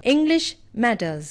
English matters.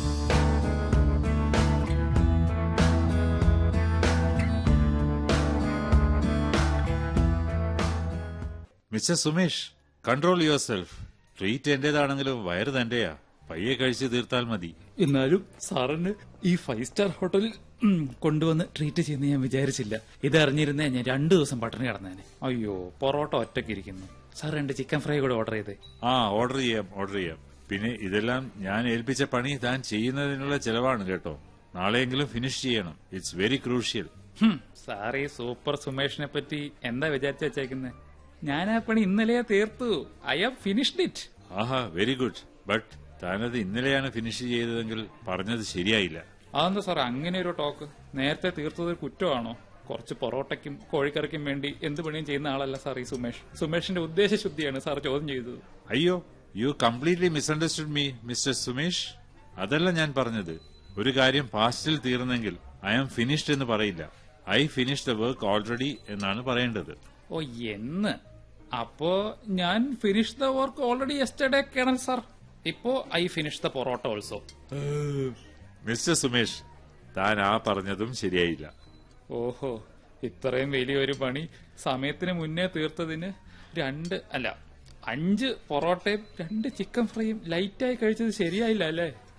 Mister Sumesh control yourself treat എന്റേതാണെങ്കിലും വയറ് തന്റെയാ പയ്യെ കഴിച്ച് തീർത്താൽ മതി എന്നാലും സാറിന് ഈ ഫൈവ് സ്റ്റാർ ഹോട്ടലിൽ ഉം, കൊണ്ടുവന്ന് ട്രീറ്റ് ചെയ്യുന്ന ഞാൻ വിചാരിച്ചില്ല ഇത് അറിഞ്ഞിരുന്നേ ഞാൻ രണ്ടു ദിവസം പട്ടിണി കിടന്നേനെ അയ്യോ പൊറോട്ട ഒറ്റയ്ക്ക് ഇരിക്കുന്നു സാർ രണ്ട് ചിക്കൻ ഫ്രൈ കൂടെ ഓർഡർ ചെയ്തേ ആ ഓർഡർ ചെയ്യാം ഓർഡർ ചെയ്യാം പിന്നെ ഇതെല്ലാം ഞാൻ ഏൽപ്പിച്ച പണി താൻ ചെയ്യുന്നതിനുള്ള ചെലവാണ് കേട്ടോ നാളെയെങ്കിലും ഫിനിഷ് ചെയ്യണം ഇറ്റ്സ് വെരി ക്രൂഷ്യൽ ഹും, സാർ ഈ സൂപ്പർ സുമേഷിനെ പറ്റി എന്താ വിചാരിച്ചു വെച്ചേക്കുന്നത് ഞാൻ ആ പണി ഇന്നലെയാ തീർത്തു ഐ ഹാവ് ഫിനിഷ്ഡ് ഇറ്റ് ആഹാ വെരി ഗുഡ് ബട്ട് താനത് ഇന്നലെയാണ് ഫിനിഷ് ചെയ്തതെങ്കിൽ പറഞ്ഞത് ശരിയായില്ല അതെന്താ സാർ അങ്ങനെ ഒരു ടോക്ക് നേരത്തെ തീർത്തത് ഒരു കുറ്റമാണോ കുറച്ച് പൊറോട്ടയ്ക്കും കോഴിക്കറിക്കും വേണ്ടി എന്ത് പണിയും ചെയ്യുന്ന ആളല്ല സാർ ഈ സുമേഷ് സുമേഷിന്റെ ഉദ്ദേശശുദ്ധിയാണ് സാർ ചോദ്യം ചെയ്തത് അയ്യോ you completely misunderstood me mister Sumesh അതല്ല ഞാൻ പറഞ്ഞത് ഒരു കാര്യം പാസ്റ്റിൽ തീർന്നെങ്കിൽ ഐ ആം ഫിനിഷ്ഡ് എന്ന് പറയില്ല I finish the work already എന്നാണ് പറയേണ്ടത് ഓ എന്ന് അപ്പോ ഞാൻ finish the work already yesterday colonel sir ഇപ്പോ I finish the parotta also mister Sumesh താൻ ആ പറഞ്ഞതും ശരിയായില്ല ഓഹോ ഇത്രയും വലിയൊരു പണി സമയത്തിന് മുന്നേ തീർത്തതിന് രണ്ട് അല്ല അഞ്ച് പൊറോട്ടയും രണ്ട് ചിക്കൻ ഫ്രൈയും ലൈറ്റായി കഴിച്ചത് ശരിയായില്ല അല്ലേ